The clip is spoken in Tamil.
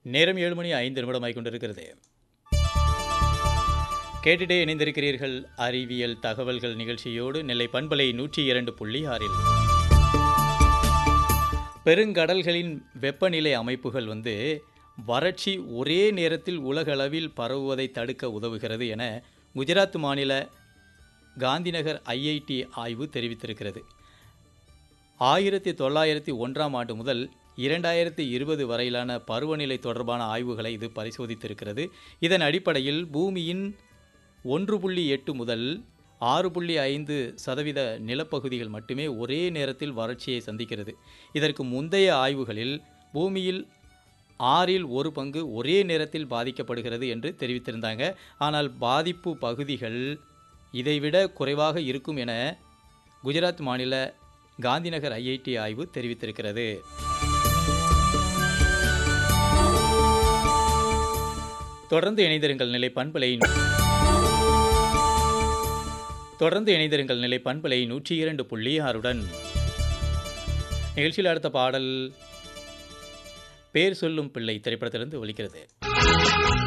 நேரம் ஏழு மணி ஐந்து நிமிடமாய் கொண்டிருக்கிறது கேட்டுட்டே இணைந்திருக்கிறீர்கள் அறிவியல் தகவல்கள் நிகழ்ச்சியோடு நெல்லை பண்பலை நூற்றி இரண்டு புள்ளி ஆறில் பெருங்கடல்களின் வெப்பநிலை அமைப்புகள் வந்து வறட்சி ஒரே நேரத்தில் உலகளவில் பரவுவதை தடுக்க உதவுகிறது என குஜராத் மாநில காந்திநகர் ஐஐடி ஆய்வு தெரிவித்திருக்கிறது ஆயிரத்தி தொள்ளாயிரத்தி ஒன்றாம் ஆண்டு முதல் இரண்டாயிரத்தி இருபது வரையிலான பருவநிலை தொடர்பான ஆய்வுகளை இது பரிசோதித்திருக்கிறது இதன் அடிப்படையில் பூமியின் ஒன்று புள்ளி எட்டு முதல் ஆறு புள்ளி ஐந்து சதவீத நிலப்பகுதிகள் மட்டுமே ஒரே நேரத்தில் வறட்சியை சந்திக்கிறது இதற்கு முந்தைய ஆய்வுகளில் பூமியில் ஆறில் ஒரு பங்கு ஒரே நேரத்தில் பாதிக்கப்படுகிறது என்று தெரிவித்திருந்தாங்க ஆனால் பாதிப்பு பகுதிகள் இதைவிட குறைவாக இருக்கும் என குஜராத் மாநில காந்திநகர் ஐஐடி ஆய்வு தெரிவித்திருக்கிறது தொடர்ந்து இணைந்திருங்கள் நிலை பண்பலை தொடர்ந்து இணைந்திருங்கள் நிலை பண்பலை நூற்றி இரண்டு புள்ளி ஆறுடன் நிகழ்ச்சியில் அடுத்த பாடல் பேர் சொல்லும் பிள்ளை திரைப்படத்திலிருந்து ஒலிக்கிறது